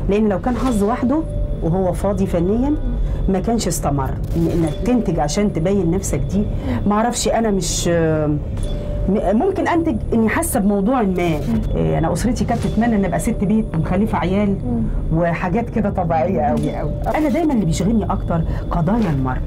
لان لو كان حظ وحده وهو فاضي فنيا ما كانش استمر ان انك تنتج عشان تبين نفسك دي ما اعرفش انا مش م- ممكن انتج اني حاسه بموضوع ما إيه، انا اسرتي كانت تتمنى ان ابقى ست بيت ومخلفه عيال وحاجات كده طبيعيه قوي قوي انا دايما اللي بيشغلني اكتر قضايا المراه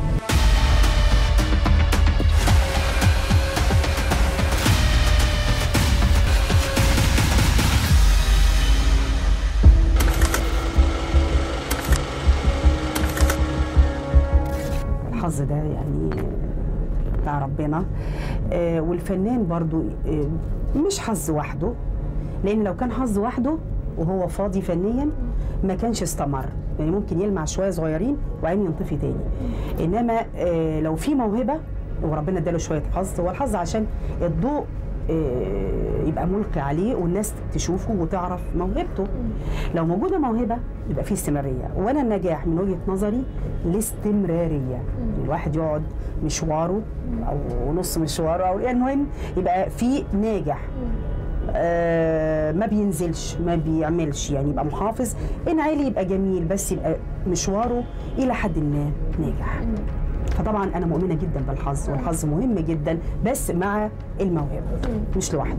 الحظ ده يعني بتاع ربنا آه، والفنان برضو آه، مش حظ وحده لان لو كان حظ وحده وهو فاضي فنيا ما كانش استمر يعني ممكن يلمع شويه صغيرين وبعدين ينطفي تاني انما آه، لو في موهبه وربنا اداله شويه حظ هو الحظ عشان الضوء آه، يبقى ملقي عليه والناس تشوفه وتعرف موهبته لو موجوده موهبه يبقى في استمراريه وانا النجاح من وجهه نظري الاستمراريه يعني الواحد يقعد مشواره او نص مشواره او المهم يبقى في ناجح آه ما بينزلش ما بيعملش يعني يبقى محافظ ان عالي يبقى جميل بس يبقى مشواره الى حد ما ناجح فطبعا انا مؤمنه جدا بالحظ والحظ مهم جدا بس مع الموهبه مش لوحده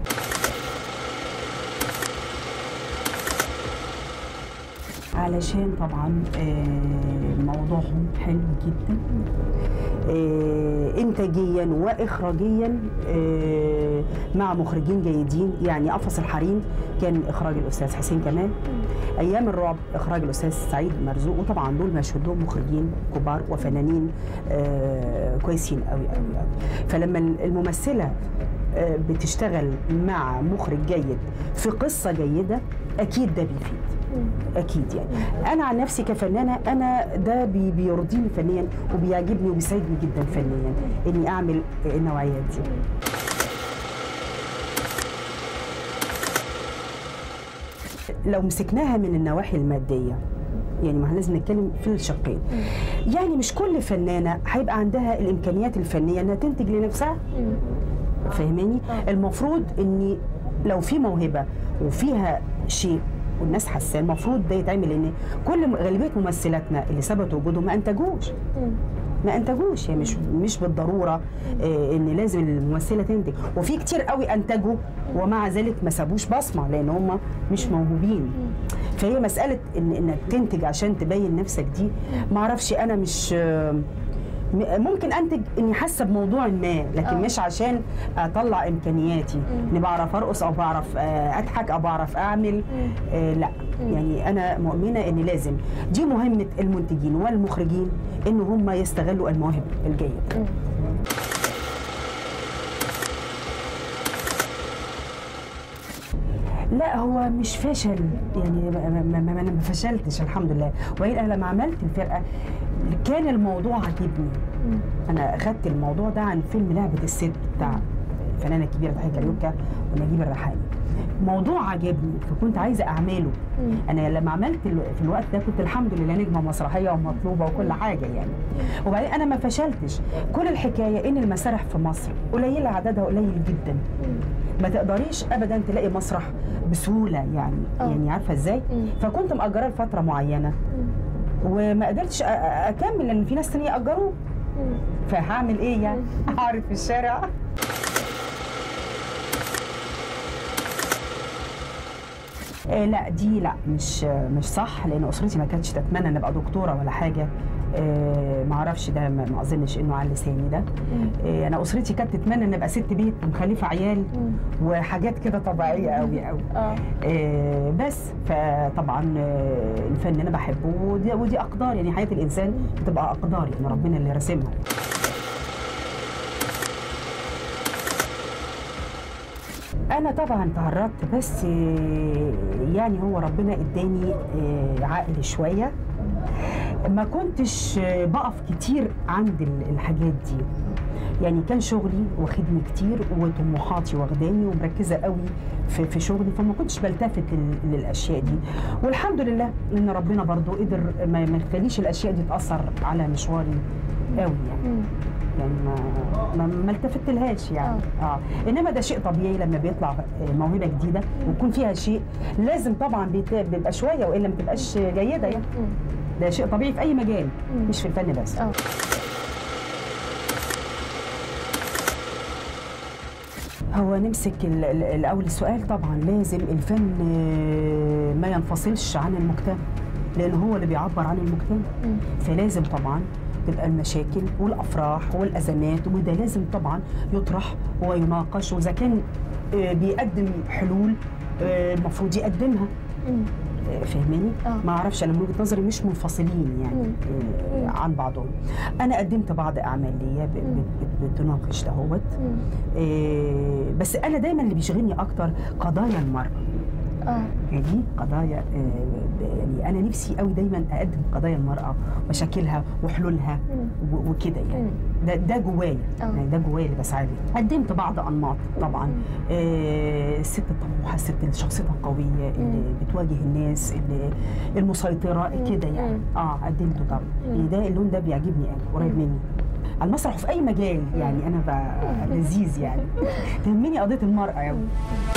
علشان طبعا آه، موضوعهم حلو جدا آه، انتاجيا واخراجيا آه، مع مخرجين جيدين يعني قفص الحريم كان اخراج الاستاذ حسين كمال ايام الرعب اخراج الاستاذ سعيد مرزوق وطبعا دول مشهود لهم مخرجين كبار وفنانين آه، كويسين قوي قوي قوي فلما الممثله آه، بتشتغل مع مخرج جيد في قصه جيده اكيد ده بيفيد اكيد يعني انا عن نفسي كفنانه انا ده بي بيرضيني فنيا وبيعجبني وبيسعدني جدا فنيا اني اعمل النوعيات دي لو مسكناها من النواحي الماديه يعني ما احنا لازم نتكلم في الشقين يعني مش كل فنانه هيبقى عندها الامكانيات الفنيه انها تنتج لنفسها فاهماني المفروض اني لو في موهبه وفيها شيء والناس حاساه المفروض ده يتعمل ان كل غالبيه ممثلاتنا اللي ثبت وجودهم ما انتجوش ما انتجوش يعني مش مش بالضروره آه، ان لازم الممثله تنتج وفي كتير قوي انتجوا ومع ذلك ما سابوش بصمه لان هم مش موهوبين فهي مساله ان انك تنتج عشان تبين نفسك دي ما اعرفش انا مش آه، م- ممكن انتج اني حاسه بموضوع ما لكن آه. مش عشان اطلع امكانياتي اني بعرف ارقص او بعرف آه، اضحك او بعرف اعمل آه، لا يعني انا مؤمنه ان لازم دي مهمه المنتجين والمخرجين ان هم يستغلوا المواهب الجيده لا هو مش فشل يعني ما, ما, ما, ما انا ما فشلتش الحمد لله وإلا انا لما عملت الفرقه كان الموضوع عاجبني انا اخدت الموضوع ده عن فيلم لعبه الست بتاع الفنانه الكبيره تحية كاريوكا ونجيب الريحاني موضوع عجبني فكنت عايزه اعمله انا لما عملت ال- في الوقت ده كنت الحمد لله نجمه مسرحيه ومطلوبه وكل حاجه يعني وبعدين انا ما فشلتش كل الحكايه ان المسارح في مصر قليله عددها قليل جدا ما تقدريش ابدا تلاقي مسرح بسهوله يعني آه. يعني عارفه ازاي مم. فكنت مأجراه لفتره معينه وما قدرتش أ- أ- اكمل لان في ناس تانية اجروه فهعمل ايه يعني اعرف في الشارع آه لا دي لا مش مش صح لان اسرتي ما كانتش تتمنى ان ابقى دكتوره ولا حاجه آه ما اعرفش ده ما ما اظنش انه على لساني ده آه انا اسرتي كانت تتمنى ان ابقى ست بيت ومخلفه عيال وحاجات كده طبيعيه قوي قوي اه آه، بس فطبعا آه، الفن انا بحبه ودي, ودي اقدار يعني حياه الانسان بتبقى اقدار يعني ربنا اللي راسمها انا طبعا تعرضت بس آه، يعني هو ربنا اداني آه، عقل شويه ما كنتش آه، بقف كتير عند ال- الحاجات دي يعني كان شغلي واخدني كتير وطموحاتي واخداني ومركزه قوي في, في شغلي فما كنتش بلتفت لل- للاشياء دي والحمد لله ان ربنا برضو قدر ما ما يخليش الاشياء دي تاثر على مشواري قوي يعني يعني ما ما, ما التفت لهاش يعني اه انما ده شيء طبيعي لما بيطلع آه، موهبه جديده ويكون فيها شيء لازم طبعا بيت- بيبقى شويه والا ما تبقاش جيده يعني مم. ده شيء طبيعي في اي مجال مم. مش في الفن بس اه هو نمسك ال- ال- الاول السؤال طبعا لازم الفن آه، ما ينفصلش عن المجتمع لان هو اللي بيعبر عن المجتمع مم. فلازم طبعا تبقى المشاكل والافراح والازمات وده لازم طبعا يطرح ويناقش واذا كان آه، بيقدم حلول آه، المفروض يقدمها مم. آه، فاهماني؟ آه. ما اعرفش انا من وجهه نظري مش منفصلين يعني مم. آه، عن بعضهم. انا قدمت بعض اعمال ليا ب- ب- ب- بتناقش دهوت مم. آه، بس انا دايما اللي بيشغلني اكتر قضايا المراه اه يعني دي قضايا آه، يعني انا نفسي قوي دايما اقدم قضايا المراه ومشاكلها وحلولها مم. و- وكده يعني مم. ده ده جوايا آه. يعني ده جوايا اللي بسعى له قدمت بعض انماط طبعا آه، الست الطموحه الست اللي شخصيتها قويه اللي بتواجه الناس اللي المسيطره كده يعني مم. اه قدمته طبعا يعني ده اللون ده بيعجبني قوي قريب مني على المسرح وفي اي مجال يعني انا بقى لذيذ يعني تهمني قضيه المراه قوي